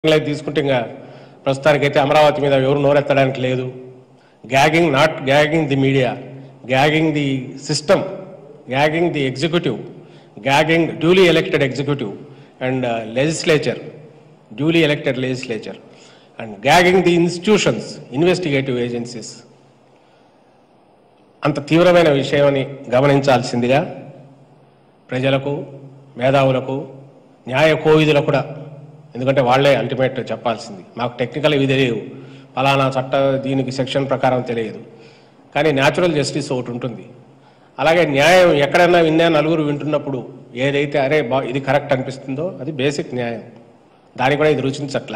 Life తీసుకుంటే ఇంకా ప్రస్తుతానికైతే అమరావతి మీద ఎవరు నోరెత్తడానికి లేదు gagging not gagging the media gagging the system gagging the executive gagging duly elected executive and legislature duly elected legislature and gagging the institutions investigative agencies అంత తీవ్రమైన విషయమని గమనించాల్సిందిగా ప్రజలకు మేధావులకు న్యాయ కోవిధులకు కూడా ఎందుకంటే వాళ్ళే అల్టిమేట్ చెప్పాల్సింది మాకు టెక్నికల్ ఇవి తెలియదు ఫలానా చట్ట దీనికి సెక్షన్ ప్రకారం తెలియదు కానీ న్యాచురల్ జస్టిస్ ఒకటి ఉంటుంది అలాగే న్యాయం ఎక్కడైనా విన్నా నలుగురు వింటున్నప్పుడు ఏదైతే అరే బా ఇది కరెక్ట్ అనిపిస్తుందో అది బేసిక్ న్యాయం దానికి కూడా ఇది రుచించట్ల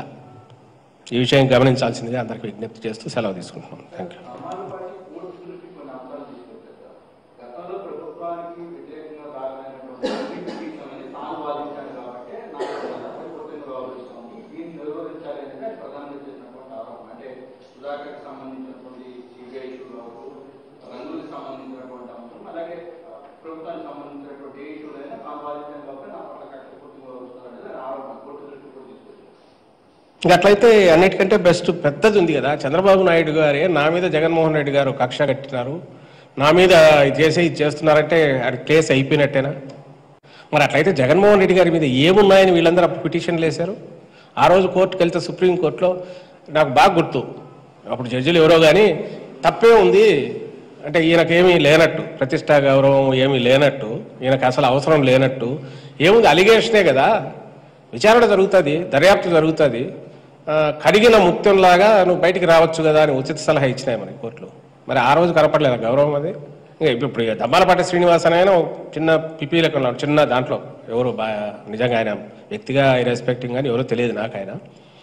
ఈ విషయం గమనించాల్సిందిగా అందరికీ విజ్ఞప్తి చేస్తూ సెలవు తీసుకుంటున్నాం థ్యాంక్ యూ సమాజవాడి మూడు దృష్టి కొన్ని అంశాలు తీసుకొచ్చారు సార్. గతంలో ప్రభుత్వానికి వ్యతిరేకంగా దాఖలైనటువంటి అన్ని పిటిషన్ అనేది తాను వాదించాను కాబట్టి నాకు పూర్తిగా వ్యవహరిస్తుంది దీన్ని నిర్వహించాలి అంటే ప్రధానంగా చేసినటువంటి ఆరోపణ అంటే సుధాకర్కి సంబంధించినటువంటి సిబిఐ ఇష్యూలు అవ్వచ్చు రంగులకు సంబంధించినటువంటి అంశం అలాగే ఆ, ప్రభుత్వానికి సంబంధించినటువంటి ఏ ఇష్యూలు అయినా తాను వాదించాను కాబట్టి నా పట్ల కక్ష పూర్తిగా వ్యవహరిస్తుంది అనేది ఆరోపణ కోర్టు దృష్టి కూడా తీసుకొచ్చారు ఇంకా అట్లయితే అన్నిటికంటే బెస్ట్ పెద్దది ఉంది కదా చంద్రబాబు నాయుడు గారే నా మీద జగన్మోహన్ రెడ్డి గారు కక్ష కట్టినారు నా మీద ఇది చేసి ఇది చేస్తున్నారంటే అది కేసు అయిపోయినట్టేనా మరి అట్లయితే జగన్మోహన్ రెడ్డి గారి మీద ఏమున్నాయని వీళ్ళందరూ అప్పుడు పిటిషన్లు వేశారు ఆ రోజు కోర్టుకు వెళ్తే సుప్రీంకోర్టులో నాకు బాగా గుర్తు అప్పుడు జడ్జిలు ఎవరో కానీ తప్పే ఉంది అంటే ఈయనకేమీ లేనట్టు ప్రతిష్టా గౌరవం ఏమీ లేనట్టు ఈయనకు అసలు అవసరం లేనట్టు ఏముంది అలిగేషనే కదా విచారణ జరుగుతుంది దర్యాప్తు జరుగుతుంది ఆ, కడిగిన ముత్యంలాగా నువ్వు బయటికి రావచ్చు కదా అని ఉచిత సలహా ఇచ్చినాయి మనకి కోర్టులు మరి ఆ రోజు కనపడలేదు గౌరవం అది ఇంకా ఇప్పుడు ఇప్పుడు దమ్మాలపాటి శ్రీనివాసన్ ఆయన ఒక చిన్న పిపీలకు ఉన్నాడు చిన్న దాంట్లో ఎవరు బా నిజంగా ఆయన వ్యక్తిగా రెస్పెక్టింగ్ అని ఎవరో తెలియదు నాకు ఆయన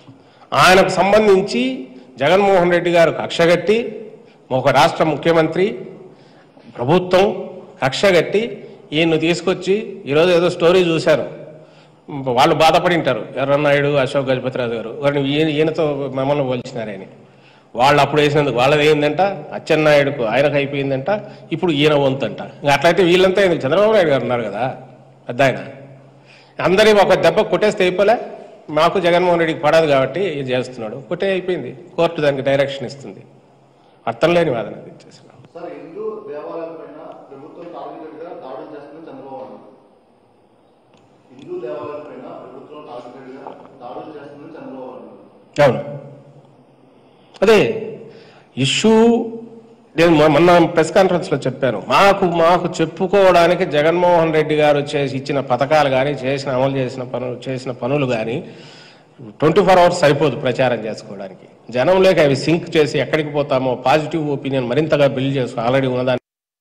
ఆయనకు సంబంధించి జగన్మోహన్ రెడ్డి గారు కక్షగట్టి ఒక రాష్ట్ర ముఖ్యమంత్రి ప్రభుత్వం కక్షగట్టి ఈయన్ను తీసుకొచ్చి ఈరోజు ఏదో స్టోరీ చూశారు వాళ్ళు బాధపడి ఉంటారు ఎర్రన్నాయుడు అశోక్ గజపతిరాజు గారు వారిని ఈయన ఈయనతో మమ్మల్ని పోల్చినారని వాళ్ళు అప్పుడు వేసినందుకు వాళ్ళది ఏందంట అచ్చెన్నాయుడుకు ఆయనకు అయిపోయిందంట ఇప్పుడు ఈయన వంతంట ఇంకా అట్లయితే వీళ్ళంతా ఎందుకు చంద్రబాబు నాయుడు గారు ఉన్నారు కదా పెద్ద ఆయన అందరి ఒక దెబ్బ కొట్టేస్తే అయిపోలే మాకు జగన్మోహన్ రెడ్డికి పడదు కాబట్టి ఇది చేస్తున్నాడు కొట్టే అయిపోయింది కోర్టు దానికి డైరెక్షన్ ఇస్తుంది అర్థం లేని వాదన అది చేసిన సార్ హిందూ దేవాలయాల పైన ప్రభుత్వం టార్గెటెడ్ గా దాడులు చేస్తుందని చంద్రబాబు అన్నారు హిందూ దేవాలయాల పైన ప్రభుత్వం టార్గెటెడ్ గా దాడులు చేస్తుందని చంద్రబాబు అన్నారు అవును అదే ఇష్యూ నేను మొ- మొన్న ప్రెస్ కాన్ఫరెన్స్లో చెప్పాను మాకు మాకు చెప్పుకోవడానికి జగన్మోహన్ రెడ్డి గారు చేసి ఇచ్చిన పథకాలు కానీ చేసిన అమలు చేసిన పనులు చేసిన పనులు కానీ ట్వంటీ ఫోర్ అవర్స్ సరిపోదు ప్రచారం చేసుకోవడానికి జనంలోకి అవి సింక్ చేసి ఎక్కడికి పోతామో పాజిటివ్ ఒపీనియన్ మరింతగా బిల్డ్ చేసుకో ఆల్రెడీ ఉన్నదాన్ని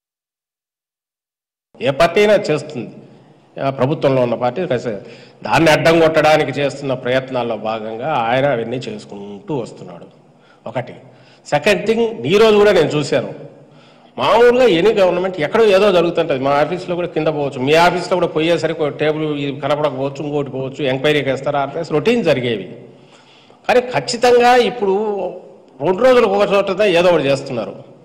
ఏ పార్టీ అయినా చేస్తుంది ఆ ప్రభుత్వంలో ఉన్న పార్టీ రస- దాన్ని అడ్డం కొట్టడానికి చేస్తున్న ప్రయత్నాల్లో భాగంగా ఆయన అవన్నీ చేసుకుంటూ వస్తున్నాడు ఒకటి సెకండ్ థింగ్ ఈ రోజు కూడా నేను చూశాను మామూలుగా ఎనీ గవర్నమెంట్ ఎక్కడో ఏదో జరుగుతుంటుంది మా ఆఫీస్లో కూడా కింద పోవచ్చు మీ ఆఫీస్లో కూడా పోయేసరికి ఒక టేబుల్ ఇది కనపడకపోవచ్చు ఇంకోటి పోవచ్చు ఎంక్వైరీకి వేస్తారు ఆర్పేసి రొటీన్ జరిగేవి కానీ ఖచ్చితంగా ఇప్పుడు రెండు రోజులకు ఒక చోట ఏదో ఒకటి చేస్తున్నారు